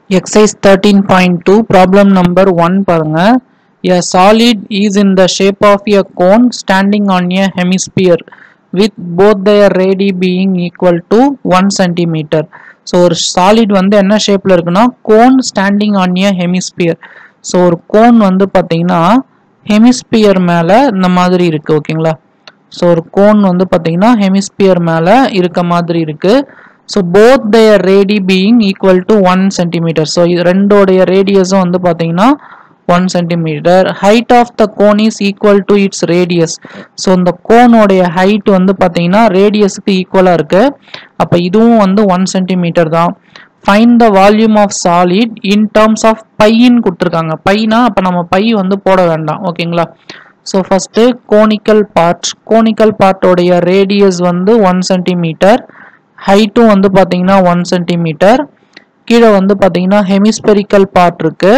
Exercise 13.2 problem number 1 பாருங்க A solid is in the shape of a cone standing on a hemisphere with both their radii being equal to 1 centimeter. So ஒரு solid வந்து என்ன ஷேப்பில் இருக்குன்னா cone standing on a hemisphere so ஒரு cone வந்து பார்த்தீங்கன்னா hemisphere மேலே இந்த மாதிரி இருக்கு ஓகேங்களா ஸோ ஒரு கோன் வந்து பார்த்தீங்கன்னா ஹெமிஸ்பியர் மேலே இருக்க மாதிரி இருக்கு so both their radii being equal to one centimetre so இது ரெண்டோடைய ரேடியஸும் வந்து பார்த்தீங்கன்னா one centimetre height of the cone is equal to its radius so இந்த கோனோடைய ஹைட் வந்து பார்த்தீங்கன்னா ரேடியஸுக்கு ஈக்குவலாக இருக்கு அப்போ இதுவும் வந்து ஒன் சென்டிமீட்டர் தான் find the volume of solid in terms of பையின்னு கொடுத்துருக்காங்க பைனா அப்போ நம்ம பை வந்து போட வேண்டாம் ஓகேங்களா so first conical part conical பார்ட்டோடைய ரேடியஸ் வந்து ஒன் சென்டிமீட்டர் ஹைட்டும் வந்து பார்த்தீங்கன்னா ஒன் சென்டிமீட்டர் கீழே வந்து பார்த்தீங்கன்னா ஹெமிஸ்பெரிக்கல் பார்ட் இருக்கு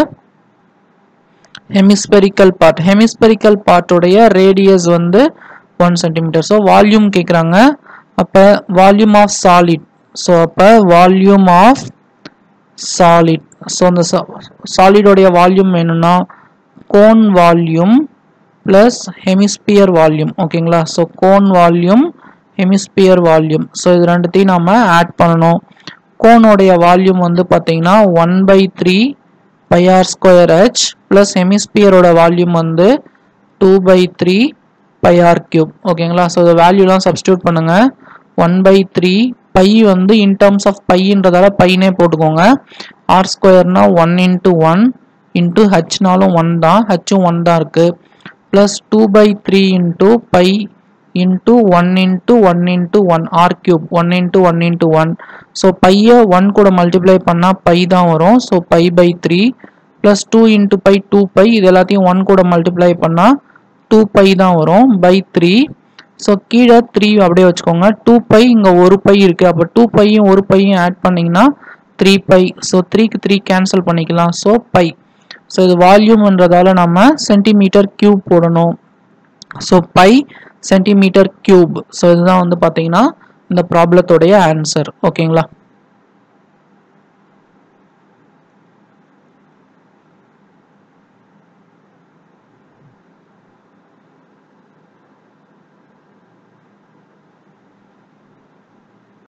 ஹெமிஸ்பெரிக்கல் பார்ட் ஹெமிஸ்பெரிக்கல் பார்ட்டோடைய ரேடியஸ் வந்து ஒன் சென்டிமீட்டர் ஸோ வால்யூம் கேட்குறாங்க அப்போ வால்யூம் ஆஃப் சாலிட் ஸோ அப்போ வால்யூம் ஆஃப் சாலிட் ஸோ அந்த சாலிடோடைய வால்யூம் வேணும்னா cone volume plus hemisphere volume ஓகேங்களா so cone volume hemisphere volume so இது ரெண்டுத்தையும் நாம் ஆட் பண்ணணும் கோனோடைய வால்யூம் வந்து பார்த்தீங்கன்னா one by three pi r square h plus ஹெமிஸ்பியரோட வால்யூம் வந்து two by three pi r cube ஓகேங்களா ஸோ இந்த வேல்யூலாம் சப்ஸ்டியூட் பண்ணுங்க ஒன் பை த்ரீ பை வந்து இன் டேர்ம்ஸ் ஆஃப் பைன்றதால பைனே போட்டுக்கோங்க ஆர் ஸ்கொயர்னா ஒன் இன்ட்டு ஒன் இன்ட்டு ஹச்னாலும் ஒன் தான் ஹச்சும் ஒன் தான் இருக்குது plus two by three into pi into one into one into one r cube one into one into one so பையை ஒன் கூட மல்டிப்ளை பண்ணால் பை தான் வரும் so pi by three plus two into pi two pi இது எல்லாத்தையும் one கூட multiply பண்ணால் two pi தான் வரும் பை த்ரீ ஸோ கீழே த்ரீ அப்படியே வச்சுக்கோங்க டூ பை இங்கே ஒரு பை இருக்குது அப்போ டூ பையும் ஒரு பையும் ஆட் பண்ணிங்கன்னா த்ரீ பை ஸோ த்ரீக்கு த்ரீ கேன்சல் பண்ணிக்கலாம் ஸோ பை ஸோ இது வால்யூம்ன்றதால நம்ம சென்டிமீட்டர் கியூப் போடணும் so pi centimetre cube so இதுதான் வந்து பார்த்தீங்கன்னா இந்த ப்ராப்ளத்தோடைய ஆன்சர் ஓகேங்களா